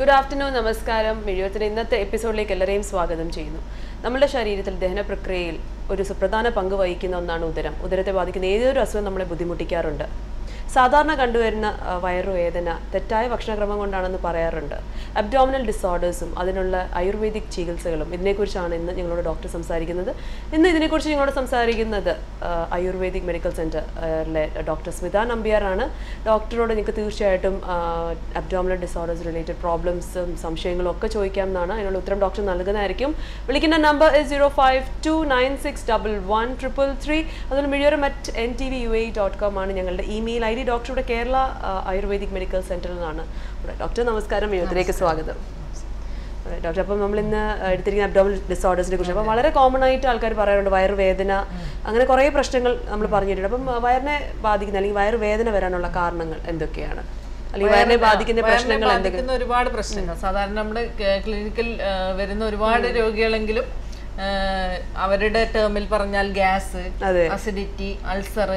Good afternoon നമസ്കാരം മിഴിയത്തിന് ഇന്നത്തെ എപ്പിസോഡിലേക്ക് എല്ലാവരെയും സ്വാഗതം ചെയ്യുന്നു നമ്മുടെ ശരീരത്തിൽ ദഹന പ്രക്രിയയിൽ ഒരു സുപ്രധാന പങ്ക് വഹിക്കുന്ന ഒന്നാണ് ഉദരം ഉദരത്തെ ബാധിക്കുന്ന ഏതൊരു അസുഖം നമ്മളെ ബുദ്ധിമുട്ടിക്കാറുണ്ട് സാധാരണ കണ്ടുവരുന്ന ആ, വയറുവേദന തെറ്റായ ഭക്ഷണക്രമം കൊണ്ടാണെന്ന് പറയാറുണ്ട് അബ്ഡോമിനൽ ഡിസോർഡേഴ്സും അതിനുള്ള ആയുർവേദിക് ചികിത്സകളും ഇതിനെക്കുറിച്ചാണ് ഇന്ന് ഞങ്ങളോട് ഡോക്ടർ സംസാരിക്കുന്നത് ഇന്ന് ഇതിനെക്കുറിച്ച് ഞങ്ങളോട് സംസാരിക്കുന്നത് ആ, ആയുർവേദിക് മെഡിക്കൽ സെൻറ്ററിലെ ഡോക്ടർ സ്മിത നമ്പ്യാറാണ് ഡോക്ടറോട് നിങ്ങൾക്ക് തീർച്ചയായിട്ടും അബ്ഡോമിനൽ ഡിസോർഡേഴ്സ് റിലേറ്റഡ് പ്രോബ്ലംസും സംശയങ്ങളും ഒക്കെ ചോദിക്കാം എന്നാണ് അതിനുള്ള ഉത്തരം ഡോക്ടർ നൽകുന്നതായിരിക്കും വിളിക്കുന്ന number zero five two nine six double one triple three അതുപോലെ Mizhiyoram at N T V U A dot com ആണ് ഞങ്ങളുടെ ഇമെയിൽ ഐ ഡി ഡോക്ടറുടെ കേരള ആ, ആയുർവേദിക് മെഡിക്കൽ സെൻറ്ററിൽ നിന്നാണ് ഇവിടെ ഡോക്ടർ നമസ്കാരം മിഴിയത്തിലേക്ക് സ്വാഗതം അതെ, ഡോക്ടർ അപ്പം നമ്മൾ ഇന്ന് എടുത്തിരിക്കുന്ന അബ്ഡോമൽ ഡിസോർഡേഴ്സിനെ കുറിച്ച് അപ്പം വളരെ കോമൺ ആയിട്ട് ആൾക്കാർ പറയാറുണ്ട് വയറുവേദന അങ്ങനെ കുറേ പ്രശ്നങ്ങൾ നമ്മൾ പറഞ്ഞിട്ടുണ്ട് അപ്പം ആ, വയറിനെ ബാധിക്കുന്ന അല്ലെങ്കിൽ വയറുവേദന വരാനുള്ള കാരണങ്ങൾ എന്തൊക്കെയാണ് അല്ലെങ്കിൽ വയറിനെ ബാധിക്കുന്ന വയറിനെ പ്രശ്നങ്ങൾ എന്തൊക്കെ ബാധിക്കുന്ന ഒരുപാട് പ്രശ്നങ്ങൾ സാധാരണ നമ്മുടെ ക്ലിനിക്കൽ വരുന്ന ഒരുപാട് രോഗികളെങ്കിലും ആ, അവരുടെ ടേമിൽ പറഞ്ഞാൽ ഗ്യാസ് അതെ. അസിഡിറ്റി അൾസർ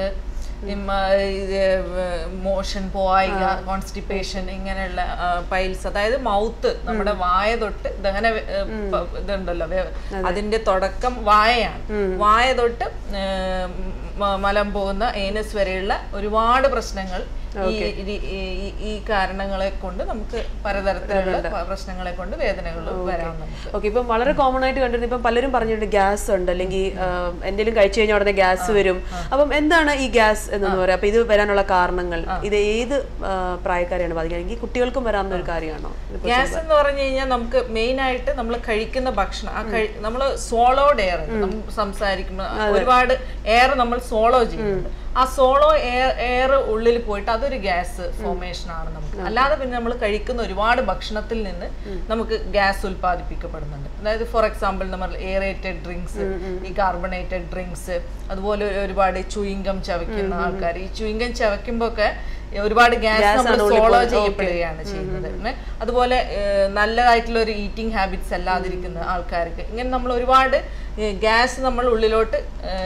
മോഷൻ പോവായിക കോൺസ്റ്റിപ്പേഷൻ ഇങ്ങനെയുള്ള പൈൽസ് അതായത് മൗത്ത് നമ്മുടെ വായ തൊട്ട് ദഹന വെ- ഏ, പ- ഇതുണ്ടല്ലോ വെ- അതിന്റെ തുടക്കം വായയാണ് വായ തൊട്ട് ഏ, മ- മലം പോകുന്ന ഏനസ് വരെയുള്ള ഒരുപാട് പ്രശ്നങ്ങൾ ഈ ഈ- ഈ- ഈ കാരണങ്ങളെ കൊണ്ട് നമുക്ക് പലതരത്തിലുള്ള പ- പ്രശ്നങ്ങളെ കൊണ്ട് വേദനകൾ വരാം നമുക്ക് ഓക്കെ ഇപ്പം വളരെ കോമൺ ആയിട്ട് കണ്ടിരുന്നത് ഇപ്പം പലരും പറഞ്ഞിട്ടുണ്ട് ഗ്യാസ് ഉണ്ട് അല്ലെങ്കിൽ എന്തെങ്കിലും കഴിച്ചു കഴിഞ്ഞാൽ ഉടനെ ഗ്യാസ് വരും അപ്പം എന്താണ് ഈ ഗ്യാസ് എന്നൊന്ന് പറയാം അപ്പൊ ഇത് വരാനുള്ള കാരണങ്ങൾ ഇത് ഏത് ആ, പ്രായക്കാരെയാണ് ബാധിക്കുക അല്ലെങ്കിൽ കുട്ടികൾക്കും വരാവുന്ന ഒരു കാര്യമാണോ ഗ്യാസ് എന്ന് പറഞ്ഞു കഴിഞ്ഞാൽ നമുക്ക് മെയിൻ ആയിട്ട് നമ്മൾ കഴിക്കുന്ന ഭക്ഷണം ആ കഴി നമ്മൾ സോളോഡ് എയർ സംസാരിക്കുമ്പോൾ ഒരുപാട് എയർ നമ്മൾ സോളോ ചെയ്യുന്നുണ്ട് ആ സോളോ എയർ എയർ ഉള്ളിൽ പോയിട്ട് അതൊരു ഗ്യാസ് ഫോർമേഷൻ ആണ് നമുക്ക് അല്ലാതെ പിന്നെ നമ്മൾ കഴിക്കുന്ന ഒരുപാട് ഭക്ഷണത്തിൽ നിന്ന് നമുക്ക് ഗ്യാസ് ഉൽപ്പാദിപ്പിക്കപ്പെടുന്നുണ്ട് അതായത് ഫോർ എക്സാമ്പിൾ നമ്മൾ എയറേറ്റഡ് ഡ്രിങ്ക്സ് ഈ കാർബണേറ്റഡ് ഡ്രിങ്ക്സ് അതുപോലെ ഒരു- ഒരുപാട് ചുയിങ്കം ചവയ്ക്കുന്ന ആൾക്കാർ ഈ ചുയിങ്കം ചവയ്ക്കുമ്പോൾ ഒക്കെ ഒരുപാട് ഗ്യാസ് നമ്മൾ സോളോ ചെയ്യപ്പെടുകയാണ് ചെയ്യുന്നത് ഉം. അതുപോലെ ഏഹ്, നല്ലതായിട്ടുള്ള ഒരു ഈറ്റിംഗ് ഹാബിറ്റ്സ് അല്ലാതിരിക്കുന്ന ആൾക്കാർക്ക് ഇങ്ങനെ നമ്മൾ ഒരുപാട് ഗ്യാസ് നമ്മൾ ഉള്ളിലോട്ട്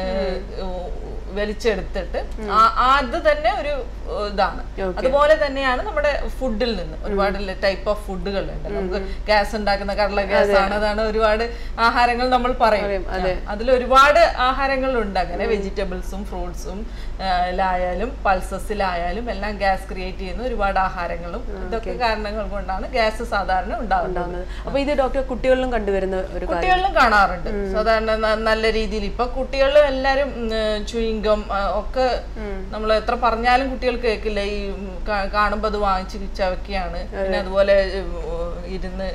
ഏഹ്, വലിച്ചെടുത്തിട്ട് ആ- ആ അത് തന്നെ ഒരു ഏഹ്, ഇതാണ് അതുപോലെ തന്നെയാണ് നമ്മുടെ ഫുഡിൽ നിന്ന് ഒരുപാട് ടൈപ്പ് ഓഫ് ഫുഡുകൾ ഉണ്ട് നമുക്ക് ഗ്യാസ് ഉണ്ടാക്കുന്ന കടല ഗ്യാസ് ആണ് അതാണ് ഒരുപാട് ആഹാരങ്ങൾ നമ്മൾ പറയും അതിൽ ഒരുപാട് ആഹാരങ്ങളുണ്ട് അങ്ങനെ വെജിറ്റബിൾസും ഫ്രൂട്ട്സും ലായാലും പൾസസിലായാലും എല്ലാം ഗ്യാസ് ക്രിയേറ്റ് ചെയ്യുന്ന ഒരുപാട് ആഹാരങ്ങളും ഇതൊക്കെ കാരണങ്ങൾ കൊണ്ടാണ് ഗ്യാസ് സാധാരണ ഉണ്ടാകുന്നത് ഉണ്ടാവുന്നത് അപ്പൊ ഇത് ഡോക്ടർ കുട്ടികളിലും കണ്ടുവരുന്ന ഒരു കാര്യം കുട്ടികളിലും കാണാറുണ്ട് സാധാരണ ന- നല്ല രീതിയിൽ ഇപ്പൊ കുട്ടികളിലും എല്ലാരും ചുയിങ്കം ഒക്കെ നമ്മൾ എത്ര പറഞ്ഞാലും കുട്ടികൾ കേൾക്കില്ല ഈ ഉം, കാ- കാണുമ്പോ അത് വാങ്ങിച്ച് ചവയ്ക്കുകയാണ് പിന്നെ അതുപോലെ ഉം, ഇരുന്ന്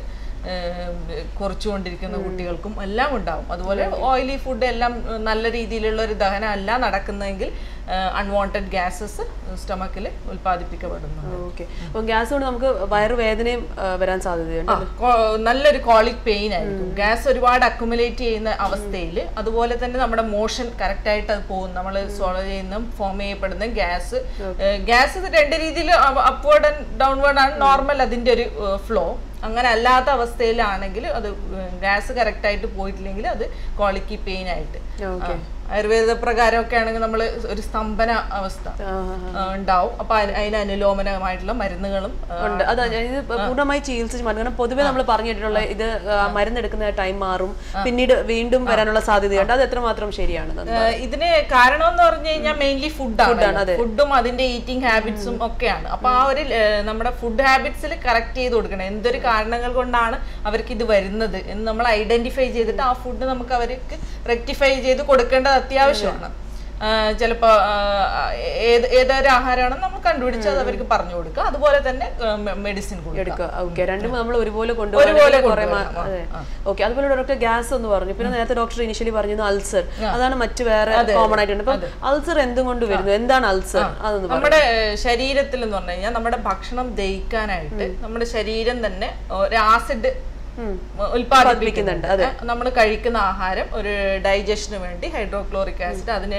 കുറച്ചുകൊണ്ടിരിക്കുന്ന കുട്ടികൾക്കും എല്ലാം ഉണ്ടാവും അതുപോലെ ഓയിലി ഫുഡ് എല്ലാം ഉം, നല്ല രീതിയിലുള്ള ഒരു ദഹനം അല്ല നടക്കുന്നതെങ്കിൽ അൺവാണ്ടഡ് ഗ്യാസസ് സ്റ്റമക്കിൽ ഉൽപ്പാദിപ്പിക്കപ്പെടുന്നു ഓക്കെ അപ്പൊ ഗ്യാസ് കൊണ്ട് നമുക്ക് വയറുവേദനയും ആ, വരാൻ സാധ്യതയുണ്ട് ആ, കോ- നല്ലൊരു കോളിക് പെയിൻ ആയിരിക്കും ഗ്യാസ് ഒരുപാട് അക്കുമുലേറ്റ് ചെയ്യുന്ന അവസ്ഥയിൽ അതുപോലെ തന്നെ നമ്മുടെ മോഷൻ കറക്റ്റ് ആയിട്ട് അത് പോകും നമ്മൾ സോളോ ചെയ്യുന്ന ഫോം ചെയ്യപ്പെടുന്ന ഗ്യാസ് ഗ്യാസ് ഇത് രണ്ട് രീതിയിൽ അപ്വേർഡ് ആൻഡ് ഡൗൺവേർഡ് ആണ് നോർമൽ അതിന്റെ ഒരു ഫ്ലോ അങ്ങനെ അല്ലാത്ത അവസ്ഥയിലാണെങ്കിൽ അത് ഗ്യാസ് കറക്റ്റ് ആയിട്ട് പോയിട്ടില്ലെങ്കിൽ അത് കോളിക്കി പെയിൻ ആയിട്ട് ഓക്കെ ആ, ആയുർവേദ പ്രകാരമൊക്കെ ആണെങ്കിൽ നമ്മൾ ഒരു സ്തംഭന അവസ്ഥ ആ, ഉണ്ടാവും അപ്പൊ അതിന് അതിന് അനുലോമനമായിട്ടുള്ള മരുന്നുകളും ആ, ഉണ്ട് അതാ ഞാൻ ഇത് പൂർണ്ണമായി ചികിത്സിച്ച് മാറും കാരണം പൊതുവെ നമ്മൾ പറഞ്ഞിട്ടുള്ള ഇത് ആ, മരുന്നെടുക്കുന്ന ടൈം മാറും പിന്നീട് വീണ്ടും വരാനുള്ള സാധ്യതയുണ്ട് അത് എത്രമാത്രം ശരിയാണ് ഏഹ് ഇതിന് കാരണം എന്ന് പറഞ്ഞു കഴിഞ്ഞാൽ മെയിൻലി ഫുഡാണ് ഫുഡും അതിന്റെ ഈറ്റിംഗ് ഹാബിറ്റ്സും ഒക്കെയാണ് അപ്പൊ ആ ഒരു ഏഹ്, നമ്മുടെ ഫുഡ് ഹാബിറ്റ്സിൽ കറക്റ്റ് ചെയ്ത് കൊടുക്കണം എന്തൊരു കാരണങ്ങൾ കൊണ്ടാണ് അവർക്ക് ഇത് വരുന്നത് എന്ന് നമ്മൾ ഐഡന്റിഫൈ ചെയ്തിട്ട് ആ ഫുഡ് നമുക്ക് അവർക്ക് റെക്ടിഫൈ ചെയ്ത് കൊടുക്കേണ്ടത് അത്യാവശ്യമാണ് ആഹ് ചിലപ്പോ ആഹ് ഏത് ഏതൊരു ആഹാരമാണെന്ന് നമ്മൾ കണ്ടുപിടിച്ച് അത് അവർക്ക് പറഞ്ഞു കൊടുക്കുക അതുപോലെ തന്നെ മെഡിസിൻ കൊടുക്കുക എടുക്കുക ഓക്കെ രണ്ടും നമ്മൾ ഒരുപോലെ ഒരുപോലെ കൊണ്ടുപോകും കുറെ കൊണ്ടുവരണം. അതെ ഓക്കെ അതുപോലെ ഡോക്ടർ ഗ്യാസ് എന്ന് പറഞ്ഞു പിന്നെ നേരത്തെ ഡോക്ടർ ഇനിഷ്യലി പറഞ്ഞത് അൾസർ അതാണ് മറ്റു വേറെ കോമൺ ആയിട്ടുണ്ട് അപ്പം അൾസർ എന്തും കൊണ്ട് വരുന്നു എന്താണ് അൾസർ അതൊന്ന് പറ നമ്മുടെ ഏഹ്, ശരീരത്തിൽ എന്ന് പറഞ്ഞു കഴിഞ്ഞാൽ നമ്മുടെ ഭക്ഷണം ദഹിക്കാനായിട്ട് നമ്മുടെ ശരീരം തന്നെ ഒരു ആസിഡ് ഉൽപ്പാദിപ്പിക്കുന്നുണ്ട് നമ്മൾ കഴിക്കുന്ന ആഹാരം ഒരു ഡൈജഷന് വേണ്ടി ഹൈഡ്രോക്ലോറിക് ആസിഡ് അതിന്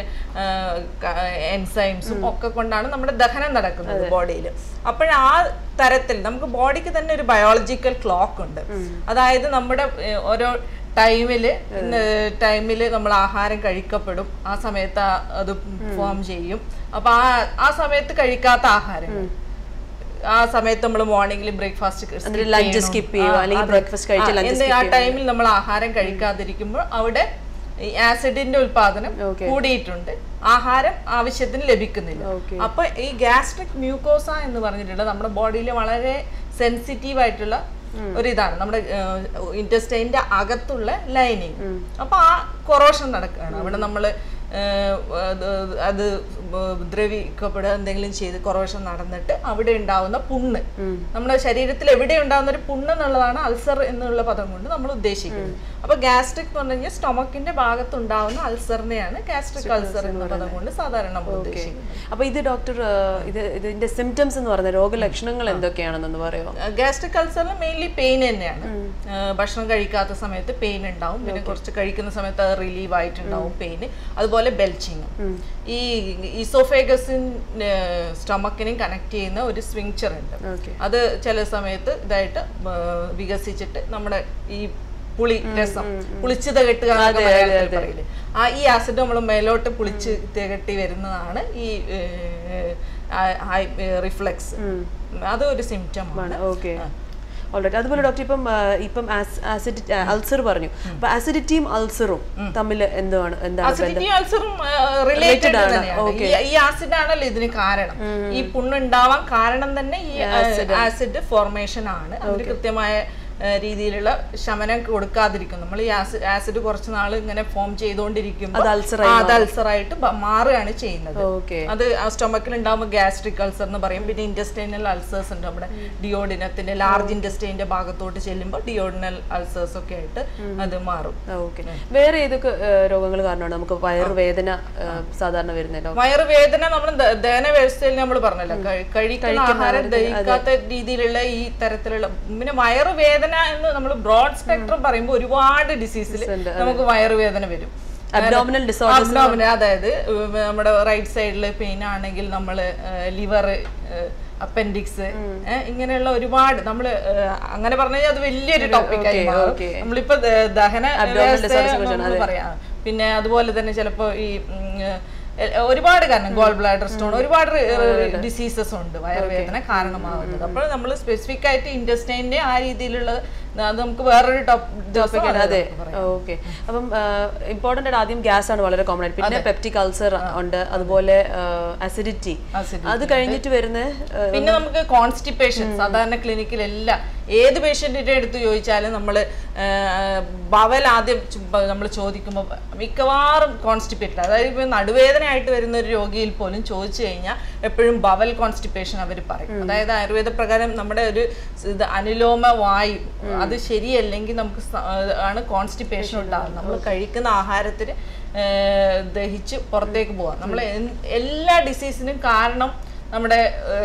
എൻസൈംസും ഒക്കെ കൊണ്ടാണ് നമ്മുടെ ദഹനം നടക്കുന്നത് ബോഡിയിൽ അപ്പോൾ ആ തരത്തിൽ നമുക്ക് ബോഡിക്ക് തന്നെ ഒരു ബയോളജിക്കൽ ക്ലോക്ക് ഉണ്ട് അതായത് നമ്മുടെ ഏഹ്, ഓരോ ടൈമില് ടൈമില് നമ്മൾ ആഹാരം കഴിക്കപ്പെടും ആ സമയത്ത് ആ- അത് ഫോം ചെയ്യും അപ്പൊ ആ ആ സമയത്ത് കഴിക്കാത്ത ആഹാരങ്ങൾ ആ സമയത്ത് നമ്മൾ മോർണിംഗിൽ ബ്രേക്ക്ഫാസ്റ്റ് എന്നിട്ട് lunch skip ചെയ്യുവോ? അല്ലെങ്കിൽ breakfast കഴിച്ച് lunch ആ ടൈമിൽ നമ്മൾ ആഹാരം കഴിക്കാതിരിക്കുമ്പോൾ അവിടെ ഈ ആസിഡിന്റെ ഉൽപാദനം Okay. കൂടിയിട്ടുണ്ട് ആഹാരം ആവശ്യത്തിന് ലഭിക്കുന്നില്ല Okay. അപ്പൊ ഈ ഗ്യാസ്ട്രിക് മ്യൂക്കോസ എന്ന് പറഞ്ഞിട്ടുള്ള നമ്മുടെ ബോഡിയിൽ വളരെ സെൻസിറ്റീവ് ആയിട്ടുള്ള ഒരു ഇതാണ് നമ്മുടെ ഇൻറ്റസ്റ്റൈൻ്റെ അകത്തുള്ള ലൈനിങ് അപ്പൊ ആ കൊറോഷൻ നടക്കുകയാണ് അവിടെ നമ്മൾ അത് ദ്രവിക്കപ്പെടുക എന്തെങ്കിലും ചെയ്ത് കൊറോഷൻ നടന്നിട്ട് അവിടെ ഉണ്ടാവുന്ന പുണ്ണ് നമ്മുടെ ശരീരത്തിൽ എവിടെ ഉണ്ടാവുന്ന ഒരു പുണ്ണ് എന്നുള്ളതാണ് അൾസർ എന്നുള്ള പദം കൊണ്ട് നമ്മൾ ഉദ്ദേശിക്കുന്നത് അപ്പൊ ഗ്യാസ്ട്രിക് എന്ന് പറഞ്ഞു കഴിഞ്ഞാൽ സ്റ്റൊമക്കിന്റെ ഭാഗത്തുണ്ടാവുന്ന അൾസറിനെയാണ് ഗ്യാസ്ട്രിക് അൾസർ എന്ന പദം കൊണ്ട് സാധാരണ നമ്മൾ ഉദ്ദേശിക്കുന്നത് അപ്പൊ ഇത് ഡോക്ടർ ഇത് ഇതിന്റെ സിംറ്റംസ് എന്ന് പറഞ്ഞ രോഗലക്ഷണങ്ങൾ എന്തൊക്കെയാണെന്നൊന്ന് പറയുമോ ഗ്യാസ്ട്രിക് അൾസറിന് മെയിൻലി പെയിൻ തന്നെയാണ് ആ, ഭക്ഷണം കഴിക്കാത്ത സമയത്ത് പെയിൻ ഉണ്ടാവും പിന്നെ കുറച്ച് കഴിക്കുന്ന സമയത്ത് അത് റിലീവ് ആയിട്ടുണ്ടാവും പെയിൻ അതുപോലെ ബെൽച്ചിങ് ഈ ഈസോഫേഗസിൻ സ്റ്റൊമക്കിനെയും കണക്ട് ചെയ്യുന്ന ഒരു സ്വിങ്ചർ ഉണ്ട് ഓക്കെ അത് ചില സമയത്ത് ഇതായിട്ട് ആ, വികസിച്ചിട്ട് നമ്മുടെ ഈ പുളി രസം പുളിച്ച് തികട്ടുക എന്നൊക്കെ മലയാളത്തിൽ പറയില്ലേ ആ ഈ ആസിഡ് നമ്മൾ മേലോട്ട് പുളിച്ച് തികട്ടി വരുന്നതാണ് ഈ റിഫ്ലെക്സ് അത് ഒരു സിംറ്റം ആണ് ഓക്കെ ഓൾറൈറ്റ് അതുപോലെ ഡോക്ടർ ഇപ്പം ആ, ഇപ്പം ആസിഡ് അൾസർ പറഞ്ഞു അപ്പൊ ആസിഡിറ്റിയും അൾസറും തമ്മിൽ എന്താണ് എന്താണ് ബന്ധം അസിഡിറ്റി അൾസറും റിലേറ്റഡ് ആണ്. തന്നെയാണ് ഈ- ഈ ആസിഡ് ആണല്ലോ ഇതിന് കാരണം ഈ പുണ്ണുണ്ടാവാൻ കാരണം തന്നെ ഈ ആസിഡ് ഫോർമേഷൻ ആണ് അതിന് കൃത്യമായ ആ, രീതിയിലുള്ള ശമനം കൊടുക്കാതിരിക്കും നമ്മൾ ഈ ആസിഡ് ആസിഡ് കുറച്ച് നാൾ ഇങ്ങനെ ഫോം ചെയ്തുകൊണ്ടിരിക്കുമ്പോൾ അത് ulcer ആ, അത് അൾസറായിട്ട് മാറുകയാണ് ചെയ്യുന്നത് ഓക്കെ അത് ആ സ്റ്റൊമക്കിൽ ഉണ്ടാകുമ്പോൾ ഗ്യാസ്ട്രിക് അൾസർ എന്ന് പറയും പിന്നെ ഇൻറ്റസ്റ്റൈനൽ അൾസേഴ്സ് ഉണ്ട് നമ്മുടെ ഡിയോഡിനത്തിന്റെ ലാർജ് ഇൻറ്റസ്റ്റൈൻ്റെ ഭാഗത്തോട്ട് ചെല്ലുമ്പോൾ ഡിയോഡിനൽ അൾസേഴ്സ് ഒക്കെ ആയിട്ട് അത് മാറും ഓക്കെ വേറെ ഏതൊക്കെ രോഗങ്ങൾ കാരണമാണ് നമുക്ക് വയറുവേദന ആ, സാധാരണ വരുന്നല്ലോ വയറുവേദന നമ്മൾ ദഹന വ്യവസ്ഥയിൽ നമ്മൾ പറഞ്ഞല്ലോ കഴി- കഴിക്കുന്ന ആഹാരം ദഹിക്കാത്ത രീതിയിലുള്ള ഈ തരത്തിലുള്ള പിന്നെ വയറുവേദന എന്ന് നമ്മൾ ബ്രോഡ് സ്പെക്ട്രം പറയുമ്പോൾ ഒരുപാട് ഡിസീസിൽ നമുക്ക് വയറുവേദന വരും അബ്ഡോമിനൽ ഡിസോർഡർ അബ്ഡോമിനൽ അതായത് ഉം, നമ്മുടെ റൈറ്റ് സൈഡിൽ പെയിൻ ആണെങ്കിൽ നമ്മൾ ലിവർ അപ്പൻഡിക്സ് ഇങ്ങനെയുള്ള ഒരുപാട് നമ്മൾ അങ്ങനെ പറഞ്ഞു കഴിഞ്ഞാൽ അത് വലിയൊരു ടോപ്പിക്കായി മാറും okay. നമ്മളിപ്പോ ദ- ദഹന Abdominal disorders വ്യവസ്ഥയെ കുറിച്ചാണ്, നമ്മൾ പറയാം പിന്നെ അതുപോലെ തന്നെ ചിലപ്പോ ഈ ഉം, എ- ഒരുപാട് കാരണം ഗോൾ ബ്ലാഡർ സ്റ്റോൺ ഒരുപാട് ഡിസീസസ് ഉണ്ട് വയറുവേദന കാരണമാവുന്നത് അപ്പോൾ നമ്മൾ സ്പെസിഫിക് ആയിട്ട് ഇൻഡസ്റ്റൈൻ്റെ ആ രീതിയിലുള്ള അത് നമുക്ക് വേറൊരു ടോപ്പിക് അതെ ഓക്കെ അപ്പം ഇമ്പോർട്ടന്റ് ആയിട്ട് ആദ്യം ഗ്യാസ് ആണ് വളരെ കോമൺ ആയിട്ട് പിന്നെ പെപ്റ്റിക് അൾസർ ഉണ്ട് അതുപോലെ അസിഡിറ്റി Acidity അത് കഴിഞ്ഞിട്ട് വരുന്ന ആ, പിന്നെ നമുക്ക് കോൺസ്റ്റിപ്പേഷൻ സാധാരണ ക്ലിനിക്കിലെല്ലാം ഏത് പേഷ്യൻറ്റിൻ്റെ അടുത്ത് ചോദിച്ചാലും നമ്മൾ ബവൽ ആദ്യം നമ്മൾ ചോദിക്കുമ്പോൾ മിക്കവാറും കോൺസ്റ്റിപ്പേറ്റഡ് അതായത് ഇപ്പോൾ നടുവേദനയായിട്ട് വരുന്ന ഒരു രോഗിയിൽ പോലും ചോദിച്ചു കഴിഞ്ഞാൽ എപ്പോഴും ബവൽ കോൺസ്റ്റിപ്പേഷൻ അവർ പറയും അതായത് ആയുർവേദ പ്രകാരം നമ്മുടെ ഒരു ഇത് അനുലോമ വായു അത് ശരിയല്ലെങ്കിൽ നമുക്ക് സ- ആണ് കോൺസ്റ്റിപ്പേഷൻ ഉണ്ടാകുന്നത് നമ്മൾ കഴിക്കുന്ന ആഹാരത്തിന് ഏർ, ദഹിച്ച് പുറത്തേക്ക് പോകാം നമ്മൾ എല്ലാ ഡിസീസിനും കാരണം നമ്മുടെ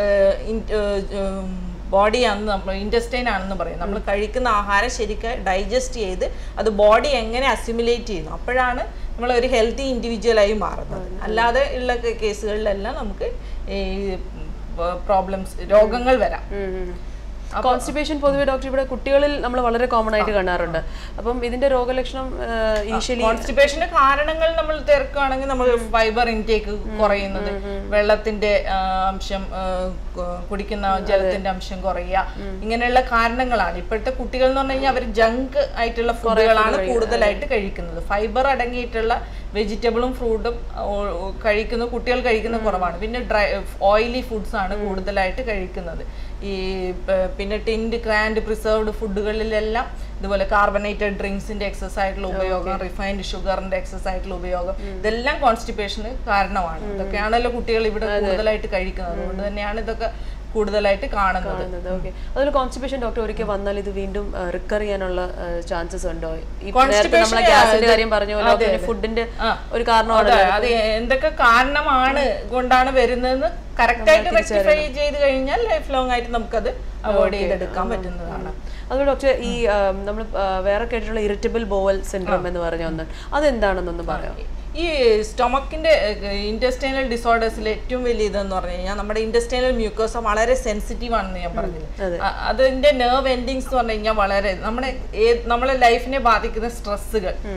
ബോഡി ആണെന്ന് നമ്മൾ ഇൻറ്റസ്റ്റൈൻ ആണെന്ന് പറയും നമ്മൾ കഴിക്കുന്ന ആഹാരം ശരിക്കും ഡൈജസ്റ്റ് ചെയ്ത് അത് ബോഡി എങ്ങനെ അസിമുലേറ്റ് ചെയ്യുന്നു അപ്പോഴാണ് നമ്മൾ ഒരു ഹെൽത്തി ഇൻഡിവിജ്വലായി മാറുന്നത് അല്ലാതെ ഉള്ള കേസുകളിലെല്ലാം നമുക്ക് ഈ പ്രോബ്ലംസ് രോഗങ്ങൾ വരാം കോൺസ്റ്റിപ്പേഷൻ പൊതുവെ ഡോക്ടർ ഇവിടെ കുട്ടികളിൽ നമ്മൾ വളരെ കോമൺ ആയിട്ട് കാണാറുണ്ട് അപ്പം ഇതിന്റെ രോഗലക്ഷണം ഇനീഷ്യലി കോൺസ്റ്റിപ്പേഷന്റെ കാരണങ്ങൾ നമ്മൾ തിരക്കുകയാണെങ്കിൽ നമ്മൾ ഫൈബർ ഇൻടേക്ക് കുറയുന്നത് വെള്ളത്തിന്റെ ആ, അംശം ആ, കു- കുടിക്കുന്ന ജലത്തിന്റെ അംശം കുറയുക ഇങ്ങനെയുള്ള കാരണങ്ങളാണ് ഇപ്പോഴത്തെ കുട്ടികൾ എന്ന് പറഞ്ഞു കഴിഞ്ഞാൽ അവർ ജങ്ക് ആയിട്ടുള്ള ഫുഡുകളാണ് കൂടുതലായിട്ട് കഴിക്കുന്നത് ഫൈബർ അടങ്ങിയിട്ടുള്ള വെജിറ്റബിളും ഫ്രൂട്ടും കഴിക്കുന്ന കുട്ടികൾ കഴിക്കുന്നത് കുറവാണ് പിന്നെ ഡ്രൈ ഓയിലി ഫുഡ്സ് ആണ് കൂടുതലായിട്ട് കഴിക്കുന്നത് ഈ പ- പിന്നെ ടിൻഡ് ക്രാൻഡ് പ്രിസർവ്ഡ് ഫുഡുകളിലെല്ലാം ഇതുപോലെ കാർബണേറ്റഡ് ഡ്രിങ്ക്സിന്റെ എക്സസ് ആയിട്ടുള്ള ഉപയോഗം റിഫൈൻഡ് ഷുഗറിന്റെ എക്സസ് ആയിട്ടുള്ള ഉപയോഗം ഇതെല്ലാം കോൺസ്റ്റിപ്പേഷന് കാരണമാണ് ഇതൊക്കെയാണല്ലോ കുട്ടികൾ ഇവിടെ കൂടുതലായിട്ട് കഴിക്കുന്നത് അതുകൊണ്ട് തന്നെയാണ് ഇതൊക്കെ കൂടുതലായിട്ട് കാണുന്നത് ഓക്കെ അതുപോലെ കോൺസ്റ്റിപ്പേഷൻ ഡോക്ടർ ഒരിക്കൽ വന്നാൽ ഇത് വീണ്ടും റിക്കർ ചെയ്യാനുള്ള ചാൻസസ് ഉണ്ടോ ഈ നേരത്തെ Constipation, നമ്മളെ ഗ്യാസിന്റെ അത് കാര്യം പറഞ്ഞ പോലെ അതെ, പിന്നെ അതെ. ഫുഡിന്റെ ആ. ഒരു കാരണമാണ് അതെ, അത് എന്തൊക്കെ കാരണമാണ് കൊണ്ടാണ് വരുന്നതെന്ന് കറക്റ്റ് ആയിട്ട് റെക്ടിഫൈ ചെയ്ത് കഴിഞ്ഞാൽ ലൈഫ് ലോങ് ആയിട്ട് നമുക്കത് അവോയ്ഡ് ചെയ്തെടുക്കാൻ പറ്റുന്നതാണ് അതുപോലെ ഡോക്ടർ ഈ നമ്മൾ വേറെ കേട്ടിട്ടുള്ള ഇറിറ്റബിൾ ബോവൽ സിൻഡ്രോം എന്ന് പറഞ്ഞ ഒന്ന് അതെന്താണെന്നൊന്ന് പറയാം ഈ സ്റ്റൊമക്കിന്റെ ഇൻറ്റസ്റ്റൈനൽ ഡിസോർഡേഴ്സിൽ ഏറ്റവും വലിയ ഇതെന്ന് പറഞ്ഞു കഴിഞ്ഞാൽ നമ്മുടെ ഇൻറ്റസ്റ്റൈനൽ മ്യൂക്കോസ വളരെ സെൻസിറ്റീവ് ആണെന്ന് ഞാൻ പറഞ്ഞത് അ- അതിന്റെ നെർവ് എൻഡിങ്സ് എന്ന് പറഞ്ഞു കഴിഞ്ഞാൽ വളരെ നമ്മുടെ ഏ- നമ്മളെ ലൈഫിനെ ബാധിക്കുന്ന സ്ട്രെസ്സുകൾ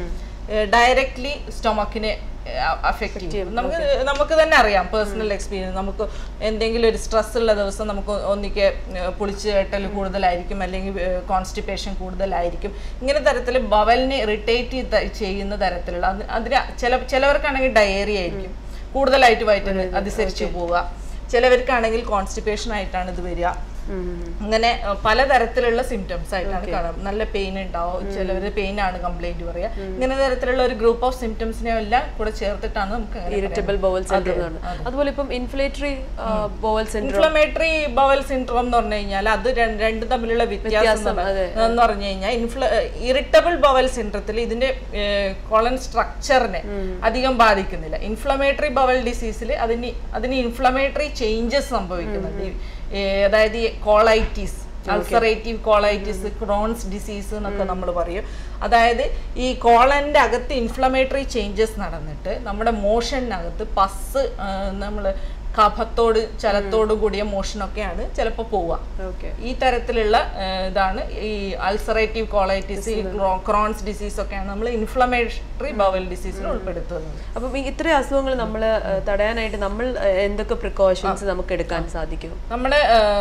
ഡയറക്ട്ലി സ്റ്റൊമക്കിനെ അഫക്റ്റ് ചെയ്യും നമുക്ക് നമുക്ക് തന്നെ അറിയാം പേഴ്സണൽ എക്സ്പീരിയൻസ് നമുക്ക് എന്തെങ്കിലും ഒരു സ്ട്രെസ് ഉള്ള ദിവസം നമുക്ക് ഒന്നിക്ക് പുളിച്ച് കെട്ടൽ കൂടുതലായിരിക്കും അല്ലെങ്കിൽ കോൺസ്റ്റിപ്പേഷൻ കൂടുതലായിരിക്കും ഇങ്ങനെ തരത്തിൽ ബവലിനെ ഇറിറ്റേറ്റ് ചെയ്യുന്ന തരത്തിലുള്ള അത് അതിന് ചില ചിലവർക്കാണെങ്കിൽ ഡയറി ആയിരിക്കും കൂടുതലായിട്ട് വയറ്റിന് അതിസരിച്ച് പോവുക ചിലവർക്കാണെങ്കിൽ കോൺസ്റ്റിപ്പേഷൻ ആയിട്ടാണ് ഇത് വരിക അങ്ങനെ അഹ് പലതരത്തിലുള്ള സിംറ്റംസ് ആയിട്ടാണ് കാണാം നല്ല പെയിൻ ഉണ്ടാവും ചിലവര് പെയിൻ ആണ് കംപ്ലൈന്റ് പറയുക ഇങ്ങനെ തരത്തിലുള്ള ഒരു ഗ്രൂപ്പ് ഓഫ് സിംറ്റംസിനെ എല്ലാം കൂടെ ചേർത്തിട്ടാണ് നമുക്ക് അങ്ങനെ ഇറിറ്റബിൾ ബോവൽ സിൻഡ്രോം എന്നാണ് അതുപോലെ ഇപ്പം inflammatory bowel syndrome inflammatory bowel syndrome എന്ന് പറഞ്ഞു കഴിഞ്ഞാൽ അത് രണ്ട് രണ്ട് തമ്മിലുള്ള വ്യത്യാസം എന്ന് പറ- എന്ന് പറഞ്ഞു കഴിഞ്ഞാൽ ഇൻഫ്ല ഇറിറ്റബിൾ ബവൽ സിൻഡ്രത്തിൽ ഇതിന്റെ കോളൻ സ്ട്രക്ചറിനെ അധികം ബാധിക്കുന്നില്ല ഇൻഫ്ലമേറ്ററി ബവൽ ഡിസീസിൽ അതിന് അതിന് ഇൻഫ്ലമേറ്ററി ചേഞ്ചസ് സംഭവിക്കുന്നുണ്ട് ഈ, ഏ, അതായത് ഈ colitis ulcerative colitis Crohn's disease എന്നൊക്കെ നമ്മൾ പറയും അതായത് ഈ കോളന്റെ അകത്ത് ഇൻഫ്ലമേറ്ററി ചേഞ്ചസ് നടന്നിട്ട് നമ്മുടെ മോഷനകത്ത് പസ് നമ്മൾ കഫത്തോട് ചലത്തോട് കൂടിയ മോഷനൊക്കെയാണ് ചിലപ്പോൾ പോവുക ഓക്കെ ഈ തരത്തിലുള്ള ആ, ഇതാണ് ഈ അൾസറേറ്റീവ് കോളൈറ്റിസ് ഈ ക്രോൺസ് ഡിസീസ് ഒക്കെയാണ് നമ്മൾ ഇൻഫ്ലമേറ്ററി ബവൽ ഡിസീസിൽ ഉൾപ്പെടുത്തുന്നത് അപ്പം ഈ ഇത്രയും അസുഖങ്ങൾ നമ്മൾ തടയാനായിട്ട് നമ്മൾ ഏഹ്, എന്തൊക്കെ പ്രിക്കോഷൻസ് നമുക്ക് എടുക്കാൻ സാധിക്കും നമ്മുടെ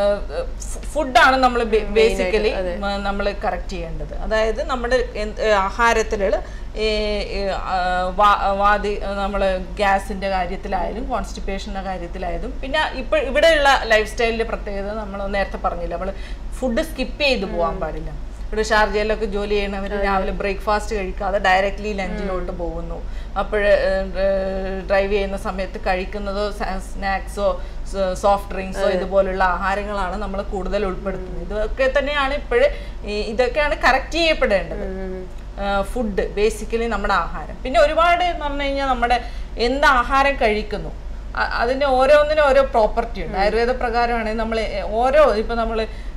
ഫുഡാണ് നമ്മൾ ബേസിക്കലി നമ്മൾ കറക്റ്റ് ചെയ്യേണ്ടത് അതായത് നമ്മുടെ ആഹാരത്തിലുള്ള ഈ ഈ, ആ, വാ- വാതി നമ്മൾ ഗ്യാസിന്റെ കാര്യത്തിലായാലും കോൺസ്റ്റിപ്പേഷൻ്റെ കാര്യത്തിലായാലും പിന്നെ ഇപ്പോൾ ഇവിടെയുള്ള ലൈഫ് സ്റ്റൈലിന്റെ പ്രത്യേകത നമ്മൾ നേരത്തെ പറഞ്ഞില്ല നമ്മൾ ഫുഡ് സ്കിപ്പ് ചെയ്ത് പോകാൻ പാടില്ല ഇവിടെ ഷാർജയിലൊക്കെ ജോലി ചെയ്യണവർ രാവിലെ ബ്രേക്ക്ഫാസ്റ്റ് കഴിക്കാതെ ഡയറക്റ്റ്ലി ലഞ്ചിലോട്ട് പോകുന്നു അപ്പോൾ ഡ്രൈവ് ചെയ്യുന്ന സമയത്ത് കഴിക്കുന്നതോ സ്നാക്സോ സോഫ്റ്റ് ഡ്രിങ്ക്സോ ഇതുപോലുള്ള ആഹാരങ്ങളാണ് നമ്മൾ കൂടുതൽ ഉൾപ്പെടുത്തുന്നത് ഇതൊക്കെ തന്നെയാണ് ഇപ്പോഴ് ഇതൊക്കെയാണ് കറക്റ്റ് ചെയ്യപ്പെടേണ്ടത് ഫുഡ് ബേസിക്കലി നമ്മുടെ ആഹാരം പിന്നെ ഒരുപാട് എന്ന് പറഞ്ഞു കഴിഞ്ഞാൽ നമ്മുടെ എന്ത് ആഹാരം കഴിക്കുന്നു അ- അതിന് ഓരോന്നിനും ഓരോ പ്രോപ്പർട്ടി ഉണ്ട് ആയുർവേദ പ്രകാരമാണെങ്കിൽ നമ്മൾ ഓരോ ഇപ്പം നമ്മൾ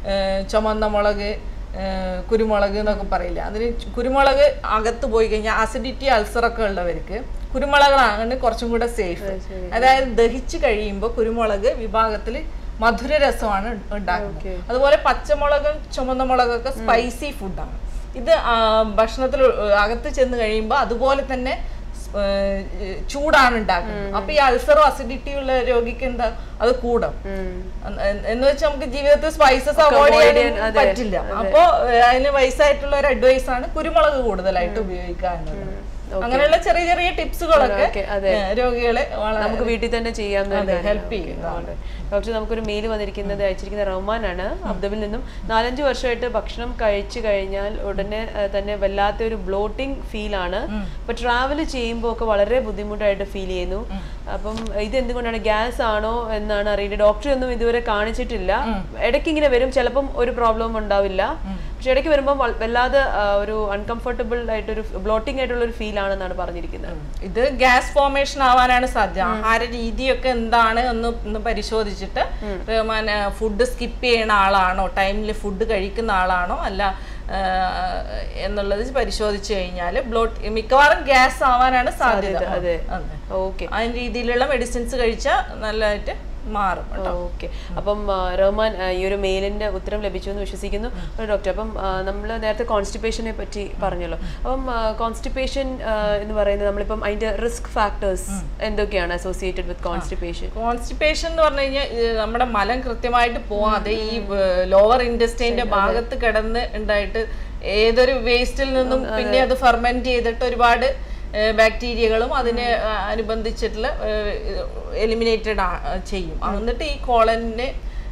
ചുമന്ന മുളക് ഏഹ് കുരുമുളക് എന്നൊക്കെ പറയില്ല അതിന് ചു- കുരുമുളക് അകത്ത് പോയി കഴിഞ്ഞാൽ അസിഡിറ്റി അൾസറൊക്കെ ഉള്ളവർക്ക് കുരുമുളകളാണ് കുറച്ചും കൂടെ സേഫ് അതായത് ദഹിച്ച് കഴിയുമ്പോൾ കുരുമുളക് വിഭാഗത്തിൽ മധുരരസമാണ് ഉണ്ടാക്കുന്നത് അതുപോലെ പച്ചമുളകും ചുമന്ന മുളകൊക്കെ സ്പൈസി ഫുഡാണ് ഇത് ആ, ഭക്ഷണത്തിൽ ഉ- അകത്ത് ചെന്ന് കഴിയുമ്പോൾ അതുപോലെ തന്നെ സ്- ഏഹ് ചൂടാണ് ഉണ്ടാക്കുന്നത് അപ്പൊ ഈ അൾസറോ അസിഡിറ്റി ഉള്ള രോഗിക്ക് എന്താ അത് കൂടും എന്ന് എന്ന് വെച്ചാൽ നമുക്ക് ജീവിതത്തിൽ സ്പൈസസ് അവോയ്ഡ് ചെയ്യാൻ പറ്റില്ല അപ്പോ ഏഹ് അതിന് വയസ്സായിട്ടുള്ള ഒരു അഡ്വൈസ് ആണ് കുരുമുളക് കൂടുതലായിട്ട് ഉപയോഗിക്കുക എന്നുള്ളത് അങ്ങനെയുള്ള ചെറിയ ചെറിയ ടിപ്സുകളൊക്കെ Okay, അതെ. ഏഹ് രോഗികളെ വളരെ നമുക്ക് വീട്ടിൽ തന്നെ ചെയ്യാവുന്ന ഒരു കാര്യമാണ്. ഹെൽപ്പ് ചെയ്യുന്നതാണ് ഡോക്ടർ നമുക്കൊരു മെയിൽ വന്നിരിക്കുന്നത് അയച്ചിരിക്കുന്ന റഹ്മാനാണ് അബ്ദുബിൽ നിന്നും നാലഞ്ച് വർഷമായിട്ട് ഭക്ഷണം കഴിച്ചു കഴിഞ്ഞാൽ ഉടനെ ആ, തന്നെ വല്ലാത്തൊരു ബ്ലോട്ടിംഗ് ഫീൽ ആണ് അപ്പൊ ട്രാവൽ ചെയ്യുമ്പോൾ ഒക്കെ വളരെ ബുദ്ധിമുട്ടായിട്ട് ഫീൽ ചെയ്യുന്നു അപ്പം ഇത് എന്തുകൊണ്ടാണ് ഗ്യാസ് ആണോ എന്നാണ് അറിയുന്നത് ഡോക്ടറെ ഒന്നും ഇതുവരെ കാണിച്ചിട്ടില്ല ഇടയ്ക്ക് ഇങ്ങനെ വരും ചിലപ്പം ഒരു പ്രോബ്ലം ഉണ്ടാവില്ല പക്ഷെ ഇടയ്ക്ക് വരുമ്പോൾ വൽ- വല്ലാതെ ആ, ഒരു അൺകംഫർട്ടബിൾ ആയിട്ടൊരു ബ്ലോട്ടിംഗ് ആയിട്ടുള്ള ഒരു ഫീൽ ആണെന്നാണ് പറഞ്ഞിരിക്കുന്നത് ഇത് ഗ്യാസ് ഫോർമേഷൻ ആവാനാണ് സാധ്യത ആഹാര രീതിയൊക്കെ എന്താണ് എന്ന് ഒന്ന് പരിശോധിച്ചിട്ട് റഹ്മാൻ ഫുഡ് സ്കിപ്പ് ചെയ്യുന്ന ആളാണോ ടൈമിൽ ഫുഡ് കഴിക്കുന്ന ആളാണോ അല്ല ആ, എന്നുള്ളത് പരിശോധിച്ചു കഴിഞ്ഞാൽ ബ്ലോട്ട് മിക്കവാറും ഗ്യാസ് ആവാനാണ് സാധ്യത അതെ. അതെ. ഓക്കെ ആ രീതിയിലുള്ള മെഡിസിൻസ് കഴിച്ചാൽ നല്ലതായിട്ട് മാറും കേട്ടോ. ഓക്കെ അപ്പം ആ, റഹ്മാൻ ആ, ഈ ഒരു മെയിലിന്റെ ഉത്തരം ലഭിച്ചു എന്ന് വിശ്വസിക്കുന്നു ഒരു ഡോക്ടർ അപ്പം നമ്മൾ നേരത്തെ കോൺസ്റ്റിപ്പേഷനെ പറ്റി പറഞ്ഞല്ലോ അപ്പം കോൺസ്റ്റിപ്പേഷൻ എന്ന് പറയുന്നത് നമ്മളിപ്പം അതിന്റെ റിസ്ക് ഫാക്ടേഴ്സ് എന്തൊക്കെയാണ് അസോസിയേറ്റഡ് വിത്ത് കോൺസ്റ്റിപ്പേഷൻ കോൺസ്റ്റിപ്പേഷൻ എന്ന് പറഞ്ഞു കഴിഞ്ഞാൽ നമ്മുടെ മലം കൃത്യമായിട്ട് പോവാതെ ഈ ലോവർ ഇൻഡസ്ട്രീന്റെ ഭാഗത്ത് കിടന്ന് ഉണ്ടായിട്ട് ഏതൊരു വേസ്റ്റിൽ നിന്നും പിന്നെ അത് ഫെർമെന്റ് ചെയ്തിട്ട് ഒരുപാട് ബാക്ടീരിയകളും അതിനെ ആ, അനുബന്ധിച്ചിട്ടുള്ള എലിമിനേറ്റഡ് ചെയ്യും എന്നിട്ട് ഈ കോളനെ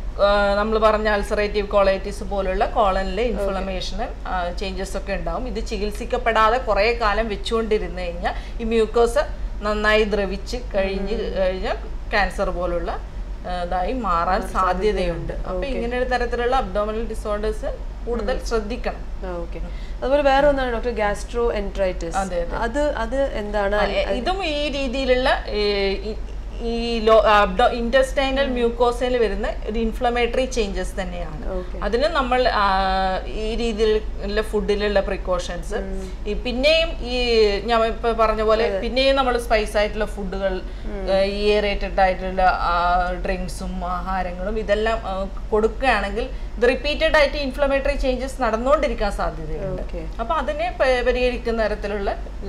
നമ്മൾ പറഞ്ഞ അൾസറേറ്റീവ് കോളൈറ്റിസ് പോലുള്ള കോളനിലെ ഇൻഫ്ലമേഷന് ചേഞ്ചസ് ഒക്കെ ഉണ്ടാവും ഇത് ചികിത്സിക്കപ്പെടാതെ കുറേ കാലം വെച്ചുകൊണ്ടിരുന്നു കഴിഞ്ഞാൽ ഈ മ്യൂക്കോസ് നന്നായി ദ്രവിച്ച് കഴിഞ്ഞ് കഴിഞ്ഞാൽ ക്യാൻസർ പോലുള്ള ആ, ഇതായി മാറാൻ സാധ്യതയുണ്ട് അപ്പൊ ഇങ്ങനെ ഒരു തരത്തിലുള്ള അബ്ഡോമിനൽ ഡിസോർഡേഴ്സ് കൂടുതൽ ശ്രദ്ധിക്കണം ഓക്കെ അതുപോലെ വേറെ ഒന്നാണ് ഡോക്ടർ ഗാസ്ട്രോ എൻട്രൈറ്റിസ് അതെ, അത് അത് എന്താണ് ആ, എ- ഇതും ഈ രീതിയിലുള്ള ഈ ലോ ഇൻറ്റസ്റ്റൈനൽ മ്യൂക്കോസയിൽ വരുന്ന ഒരു ഇൻഫ്ലമേറ്ററി ചേഞ്ചസ് തന്നെയാണ് ഓക്കെ അതിന് നമ്മൾ ആ, ഈ രീതിയിലുള്ള ഫുഡിലുള്ള പ്രിക്കോഷൻസ് ഈ പിന്നെയും ഈ ഞാൻ ഇപ്പൊ പറഞ്ഞ പോലെ പിന്നെയും നമ്മൾ സ്പൈസ് ആയിട്ടുള്ള ഫുഡുകൾ ഈ ഏറേറ്റഡ് ആയിട്ടുള്ള ഡ്രിങ്ക്സും ആഹാരങ്ങളും ഇതെല്ലാം ആ, കൊടുക്കുകയാണെങ്കിൽ ഇത് റിപ്പീറ്റഡ് ആയിട്ട് ഇൻഫ്ലമേറ്ററി ചേഞ്ചസ് നടന്നുകൊണ്ടിരിക്കാൻ സാധ്യതയുണ്ട് ഓക്കെ അപ്പൊ അതിനെ പ- പരിഹരിക്കുന്ന തരത്തിലുള്ള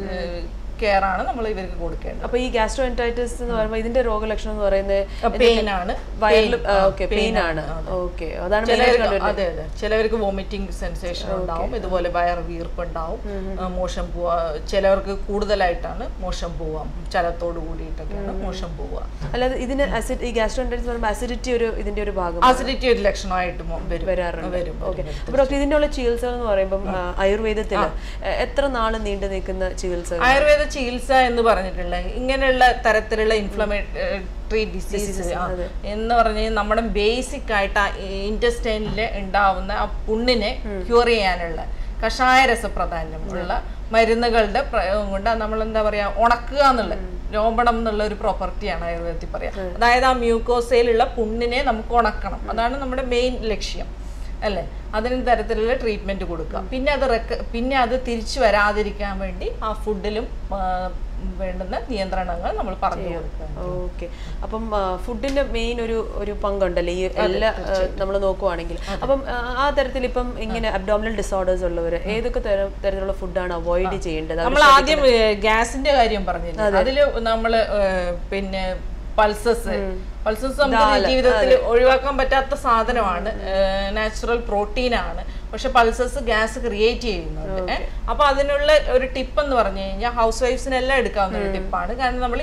കെയർ ആണ് നമ്മൾ ഇവർക്ക് കൊടുക്കേണ്ടത് അപ്പൊ ഈ ഗ്യാസ്ട്രോഎൻറ്റൈറ്റിസ് എന്ന് പറയുമ്പോൾ ഇതിന്റെ രോഗലക്ഷണം എന്ന് പറയുന്നത് പെയിൻ ആണ് വയറിൽ ഓക്കെ പെയിൻ ആണ് ഓക്കെ അതാണ് main ആയിട്ട് ചിലവർക്ക് കണ്ടുവരുന്നത്. അതെ അതെ ചിലവർക്ക് വോമിറ്റിംഗ് സെൻസേഷൻ ഉണ്ടാവും ഇതുപോലെ വയർ വീർപ്പ് ഉണ്ടാവും ആ, മോശം പോവാ ചിലവർക്ക് കൂടുതലായിട്ടാണ് മോശം പോവാം ചലത്തോട് കൂടിയിട്ടൊക്കെയാണ് മോശം പോവുക അല്ലാതെ ഇതിന് അസിഡ് ഈ ഗ്യാസ്ട്രോഎൻറ്റൈറ്റിസ് പറയുമ്പോൾ അസിഡിറ്റി ഒരു ഇതിന്റെ ഒരു ഭാഗം ആസിഡിറ്റി ഒരു ലക്ഷണമായിട്ട് മോ- വരും വരാറുണ്ട് വരും ഓക്കെ അപ്പൊ ഡോക്ടർ ഇതിന്റെ ഉള്ള ചികിത്സകൾ എന്ന് പറയുമ്പോൾ ആയുർവേദത്തിൽ എത്ര നാള് നീണ്ടു നിൽക്കുന്ന ചികിത്സകൾ ആയുർവേദ ചികിത്സ എന്ന് പറഞ്ഞിട്ടുള്ള ഇങ്ങനെയുള്ള തരത്തിലുള്ള ഇൻഫ്ലമേറ്ററി ഡിസീസ് എന്ന് പറഞ്ഞ് നമ്മുടെ ബേസിക് ആയിട്ട് ആ ഇൻറ്റസ്റ്റൈനിൽ ഉണ്ടാവുന്ന ആ പുണ്ണിനെ ക്യൂർ ചെയ്യാനുള്ള കഷായ രസപ്രധാന്യമുള്ള മരുന്നുകളുടെ പ്രയോഗം കൊണ്ട് നമ്മൾ എന്താ പറയാ ഉണക്കുക എന്നുള്ള രോപണം എന്നുള്ള ഒരു പ്രോപ്പർട്ടിയാണ് ആയുർവേദത്തിൽ പറയാം അതായത് ആ മ്യൂക്കോസയിലുള്ള പുണ്ണിനെ നമുക്ക് ഉണക്കണം അതാണ് നമ്മുടെ മെയിൻ ലക്ഷ്യം അല്ലേ അതിന് തരത്തിലുള്ള ട്രീറ്റ്മെന്റ് കൊടുക്കുക പിന്നെ അത് റെക്ക പിന്നെ അത് തിരിച്ചു വരാതിരിക്കാൻ വേണ്ടി ആ ഫുഡിലും വേണ്ടുന്ന നിയന്ത്രണങ്ങൾ നമ്മൾ പറഞ്ഞു കൊടുക്കുക ഓക്കെ അപ്പം ഫുഡിന്റെ മെയിൻ ഒരു ഒരു പങ്കുണ്ടല്ലേ ഈ എല്ലാ നമ്മൾ നോക്കുവാണെങ്കിൽ അപ്പം ആ, ആ തരത്തിൽ ഇപ്പം ഇങ്ങനെ അബ്ഡോമിനൽ ഡിസോർഡേഴ്സ് ഉള്ളവർ ഏതൊക്കെ തരം തരത്തിലുള്ള ഫുഡാണ് അവോയ്ഡ് ചെയ്യേണ്ടത് അവർ നമ്മൾ ആദ്യം ഗ്യാസിന്റെ കാര്യം പറഞ്ഞില്ല അതില് നമ്മള് ഏഹ്, പിന്നെ പൾസസ് പൾസസ് നമുക്ക് ജീവിതത്തിൽ ഒഴിവാക്കാൻ പറ്റാത്ത സാധനമാണ് നാച്ചുറൽ പ്രോട്ടീൻ ആണ് പക്ഷെ പൾസസ് ഗ്യാസ് ക്രിയേറ്റ് ചെയ്യുന്നുണ്ട് ഏ? അപ്പൊ അതിനുള്ള ഒരു ടിപ്പ് എന്ന് പറഞ്ഞു കഴിഞ്ഞാൽ ഹൗസ് വൈഫ്സിനെല്ലാം എടുക്കാവുന്ന ഒരു ടിപ്പാണ് കാരണം നമ്മൾ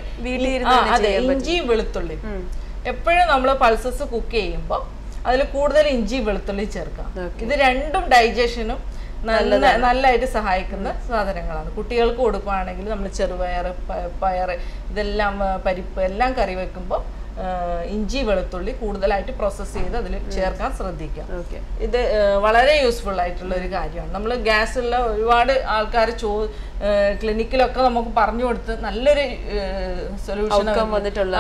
അതെ ഇഞ്ചിയും വെളുത്തുള്ളി എപ്പോഴും നമ്മൾ പൾസസ് കുക്ക് ചെയ്യുമ്പോൾ അതിൽ കൂടുതൽ ഇഞ്ചി വെളുത്തുള്ളി ചേർക്കാം ഇത് രണ്ടും ഡൈജഷനും നല്ല നല്ലതായിട്ട് സഹായിക്കുന്ന സാധനങ്ങളാണ് കുട്ടികൾക്ക് കൊടുക്കുകയാണെങ്കിൽ നമ്മൾ ചെറുപയർ പ- പയർ ഇതെല്ലാം ആ, പരിപ്പ് എല്ലാം കറി വെക്കുമ്പോൾ ഇഞ്ചി വെളുത്തുള്ളി കൂടുതലായിട്ട് പ്രോസസ്സ് ചെയ്ത് അതിൽ ചേർക്കാൻ ശ്രദ്ധിക്കാം ഓക്കെ ഇത് ഏഹ്, വളരെ യൂസ്ഫുൾ ആയിട്ടുള്ള ഒരു കാര്യമാണ് നമ്മൾ ഗ്യാസ് ഉള്ള ഒരുപാട് ആൾക്കാർ ചോ ക്ലിനിക്കിലൊക്കെ നമുക്ക് പറഞ്ഞു കൊടുത്ത് നല്ലൊരു സൊല്യൂഷൻ വന്നിട്ടുള്ള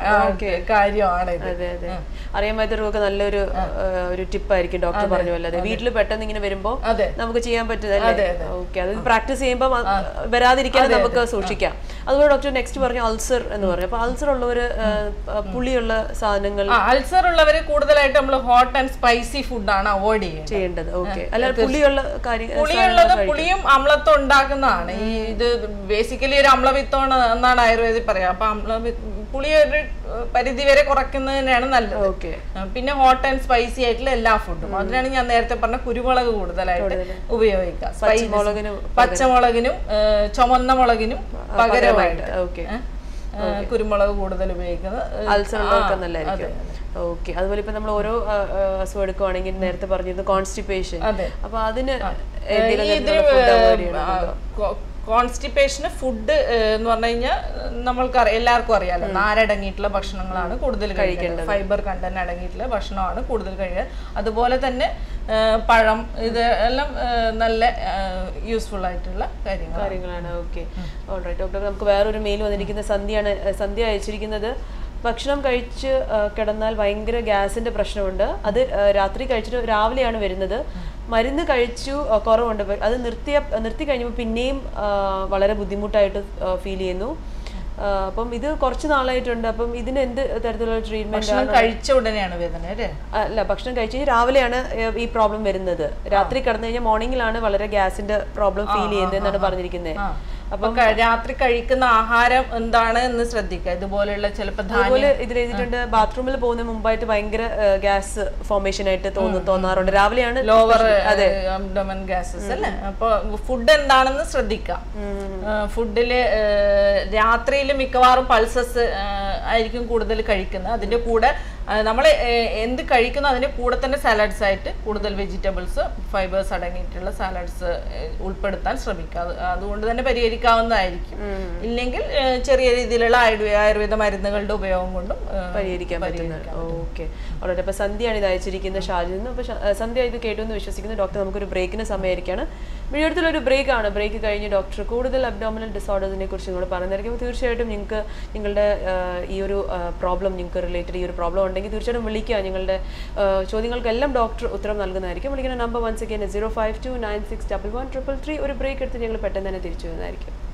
കാര്യമാണ് ഇത് അതെ അതെ അറിയാൻ പറ്റുന്നവർക്ക് നല്ലൊരു ആ, ഒരു ടിപ്പായിരിക്കും ഡോക്ടർ പറഞ്ഞു അല്ലാതെ വീട്ടിൽ പെട്ടെന്ന് ഇങ്ങനെ വരുമ്പോൾ അതെ നമുക്ക് ചെയ്യാൻ പറ്റുന്നതല്ലേ ഓക്കെ അത് പ്രാക്ടീസ് ചെയ്യുമ്പോൾ വരാതിരിക്കാൻ നമുക്ക് സൂക്ഷിക്കാം അതുപോലെ ഡോക്ടർ നെക്സ്റ്റ് പറഞ്ഞു അൾസർ എന്ന് പറഞ്ഞു അപ്പൊ അൾസർ ഉള്ളവര് ആ, ആ, പുളിയുള്ള സാധനങ്ങൾ ആ അൾസർ ഉള്ളവര് കൂടുതലായിട്ട് നമ്മൾ ഹോട്ട് ആൻഡ് സ്പൈസി ഫുഡാണ് അവോയ്ഡ് ചെയ്യുന്നത് ചെയ്യേണ്ടത് ഓക്കെ അല്ല പുളിയുള്ള കാര്യം പുളിയുള്ളത് പുളിയും അമ്ലത്വം ഉണ്ടാക്കുന്നതാണ് ഈ ഇത് ബേസിക്കലി ഒരു അമ്ലവിത്വമാണ് എന്നാണ് ആയുർവേദിൽ പറയാം അപ്പൊ അമ്ലവി പുളി ഒരു ഏഹ്, പരിധി വരെ കുറയ്ക്കുന്നതിനാണ് നല്ലത് ഓക്കെ ആ, പിന്നെ ഹോട്ട് ആൻഡ് സ്പൈസി ആയിട്ടുള്ള എല്ലാ ഫുഡും അതിനാണ് ഞാൻ നേരത്തെ പറഞ്ഞ കുരുമുളക് കൂടുതലായിട്ട് ഉപയോഗിക്കുക Spices. മുളകിന് പച്ചമുളകിനും ഏഹ്, ചുമന്ന മുളകിനും പകരമായിട്ട് ഓക്കെ ഏഹ്, കുരുമുളക് കൂടുതൽ ഉപയോഗിക്കുന്നത് ഏഹ്, അൾസർ ഉള്ളവർക്ക് ആ, നല്ലതായിരിക്കും ഓക്കെ അതുപോലെ ഇപ്പൊ നമ്മൾ ഓരോ ആ, ആ, അസുഖം എടുക്കുവാണെങ്കിൽ നേരത്തെ പറഞ്ഞിരുന്നു കോൺസ്റ്റിപ്പേഷൻ അതെ. അപ്പൊ അതിന് ഈ എന്തെങ്കിലും ഇത് തരത്തിലുള്ള food avoid ചെയ്യണം? കോൺസ്റ്റിപ്പേഷന് ഫുഡ് എന്ന് പറഞ്ഞു കഴിഞ്ഞാൽ നമ്മൾക്ക് അറിയാം എല്ലാവർക്കും അറിയാലോ നാരടങ്ങിയിട്ടുള്ള ഭക്ഷണങ്ങളാണ് കൂടുതൽ കഴിക്കേണ്ടത് ഫൈബർ കണ്ടന്റ് അടങ്ങിയിട്ടുള്ള ഭക്ഷണമാണ് കൂടുതൽ കഴിക്കുക അതുപോലെ തന്നെ ആ, പഴം ഇത് എല്ലാം ആ, നല്ല യൂസ്ഫുൾ ആയിട്ടുള്ള കാര്യങ്ങളാണ് കാര്യങ്ങളാണ് ഓക്കെ ഓൾറൈറ്റ് ഡോക്ടർ നമുക്ക് വേറൊരു മെയിൽ വന്നിരിക്കുന്ന സന്ധ്യയാണ് ഏഹ് സന്ധ്യ അയച്ചിരിക്കുന്നത് ഭക്ഷണം കഴിച്ച് ഏഹ് കിടന്നാൽ ഭയങ്കര ഗ്യാസിന്റെ പ്രശ്നമുണ്ട് അത് ഏഹ് രാത്രി കഴിച്ചിട്ട് രാവിലെയാണ് വരുന്നത് മരുന്ന് കഴിച്ചു ഏഹ് കുറവുണ്ട് പ- അത് നിർത്തിയ നിർത്തി കഴിഞ്ഞപ്പോൾ പിന്നെയും ഏഹ് വളരെ ബുദ്ധിമുട്ടായിട്ട് ഫീൽ ചെയ്യുന്നു ഏഹ് അപ്പം ഇത് കുറച്ച് നാളായിട്ടുണ്ട് അപ്പം ഇതിന് എന്ത് തരത്തിലുള്ള ട്രീറ്റ്മെന്റ് ഭക്ഷണം കഴിച്ച ഉടനെയാണ് വേദന അല്ലേ അല്ല ഭക്ഷണം കഴിച്ച് കഴിഞ്ഞ് രാവിലെയാണ് ഏഹ് ഈ പ്രോബ്ലം വരുന്നത് രാത്രി കിടന്നു കഴിഞ്ഞാൽ മോർണിംഗിലാണ് വളരെ ഗ്യാസിന്റെ പ്രോബ്ലം ഫീൽ ചെയ്യുന്നത് എന്നാണ് പറഞ്ഞിരിക്കുന്നത് ആ. അപ്പൊ ക- രാത്രി കഴിക്കുന്ന ആഹാരം എന്താണ് എന്ന് ശ്രദ്ധിക്കുക ഇതുപോലെയുള്ള ചിലപ്പോൾ ധാന്യം അതുപോലെ ഇതിൽ എഴുതിയിട്ടുണ്ട് ബാത്റൂമിൽ പോകുന്ന മുമ്പായിട്ട് ഭയങ്കര ഗ്യാസ് ഫോർമേഷൻ ആയിട്ട് തോന്നു തോന്നാറുണ്ട് രാവിലെയാണ് ലോവർ അബ്ഡോമൻ ഗ്യാസസ് അല്ലേ അപ്പൊ ഫുഡ് എന്താണെന്ന് ശ്രദ്ധിക്കാം ഫുഡില് രാത്രിയിൽ മിക്കവാറും പൾസസ് ആയിരിക്കും കൂടുതൽ കഴിക്കുന്നത് അതിന്റെ കൂടെ നമ്മൾ എന്ത് കഴിക്കുന്നു അതിന്റെ കൂടെ തന്നെ സാലഡ്സ് ആയിട്ട് കൂടുതൽ വെജിറ്റബിൾസ് ഫൈബേഴ്സ് അടങ്ങിയിട്ടുള്ള സാലഡ്സ് ഉൾപ്പെടുത്താൻ ശ്രമിക്കുക അത് അതുകൊണ്ട് തന്നെ പരിഹരിക്കാവുന്നതായിരിക്കും ഇല്ലെങ്കിൽ ഏ, ചെറിയ രീതിയിലുള്ള ആയുർവേ ആയുർവേദ മരുന്നുകളുടെ ഉപയോഗം കൊണ്ടും ഏ, പരിഹരിക്കാൻ പറ്റുന്നത് ഓക്കെ വളരെ അപ്പോൾ സന്ധ്യയാണ് ഇത് അയച്ചിരിക്കുന്ന ഷാജിൽ നിന്ന് അപ്പോൾ സന്ധ്യ ഇത് കേട്ടു എന്ന് വിശ്വസിക്കുന്നു ഡോക്ടർ നമുക്കൊരു ബ്രേക്കിന് സമയമായിരിക്കാണ് വീഡിയോത്തിലൊരു ബ്രേക്ക് ആണ് ബ്രേക്ക് കഴിഞ്ഞ് ഡോക്ടർ കൂടുതൽ അബ്ഡോമിനൽ ഡിസോർഡേഴ്സിനെ കുറിച്ച് നിങ്ങൾ പറഞ്ഞിരിക്കും തീർച്ചയായിട്ടും നിങ്ങൾക്ക് നിങ്ങളുടെ ആ, ഈ ഒരു പ്രോബ്ലം നിങ്ങൾക്ക് റിലേറ്റഡ് ഈ ഒരു പ്രോബ്ലം ഉണ്ടെങ്കിൽ തീർച്ചയായിട്ടും വിളിക്കുക നിങ്ങളുടെ ആ, ചോദ്യങ്ങൾക്കെല്ലാം ഡോക്ടർ ഉത്തരം നൽകുന്നതായിരിക്കും വിളിക്കുന്ന number once again zero five two nine six double one triple three ഒരു ബ്രേക്ക് എടുത്ത് ഞങ്ങൾ പെട്ടെന്ന് തന്നെ തിരിച്ചു വരുന്നതായിരിക്കും